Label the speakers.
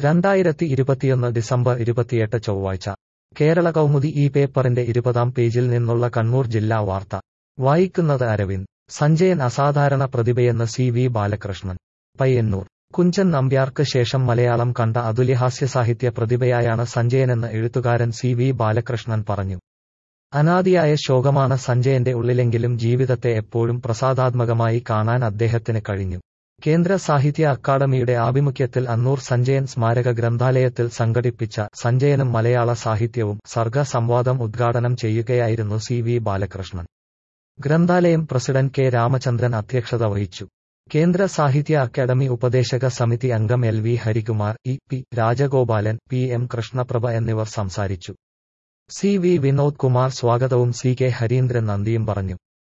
Speaker 1: രണ്ടായിരത്തി ഇരുപത്തിയൊന്ന് ഡിസംബർ ഇരുപത്തിയെട്ട് ചൊവ്വാഴ്ച കേരള കൗമുദി ഈ പേപ്പറിന്റെ ഇരുപതാം പേജിൽ നിന്നുള്ള കണ്ണൂർ ജില്ലാ വാർത്ത വായിക്കുന്നത് അരവിന്ദ് സഞ്ജയൻ അസാധാരണ പ്രതിഭയെന്ന് സി വി ബാലകൃഷ്ണൻ പയ്യന്നൂർ കുഞ്ചൻ നമ്പ്യാർക്ക് ശേഷം മലയാളം കണ്ട അതുല്യഹാസ്യ സാഹിത്യ പ്രതിഭയായാണ് സഞ്ജയനെന്ന് എഴുത്തുകാരൻ സി വി ബാലകൃഷ്ണൻ പറഞ്ഞു അനാദിയായ ശോകമാണ് സഞ്ജയന്റെ ഉള്ളിലെങ്കിലും ജീവിതത്തെ എപ്പോഴും പ്രസാദാത്മകമായി കാണാൻ അദ്ദേഹത്തിന് കഴിഞ്ഞു കേന്ദ്ര സാഹിത്യ അക്കാദമിയുടെ ആഭിമുഖ്യത്തിൽ അന്നൂർ സഞ്ജയൻ സ്മാരക ഗ്രന്ഥാലയത്തിൽ സംഘടിപ്പിച്ച സഞ്ജയനും മലയാള സാഹിത്യവും സർഗ സംവാദം ഉദ്ഘാടനം ചെയ്യുകയായിരുന്നു സി വി ബാലകൃഷ്ണൻ ഗ്രന്ഥാലയം പ്രസിഡന്റ് കെ രാമചന്ദ്രൻ അധ്യക്ഷത വഹിച്ചു കേന്ദ്ര സാഹിത്യ അക്കാദമി ഉപദേശക സമിതി അംഗം L V Harikumar E P Rajagopalan P M Krishnaprabha എന്നിവർ സംസാരിച്ചു സി വി വിനോദ് കുമാർ സ്വാഗതവും സി കെ ഹരീന്ദ്രൻ നന്ദിയും പറഞ്ഞു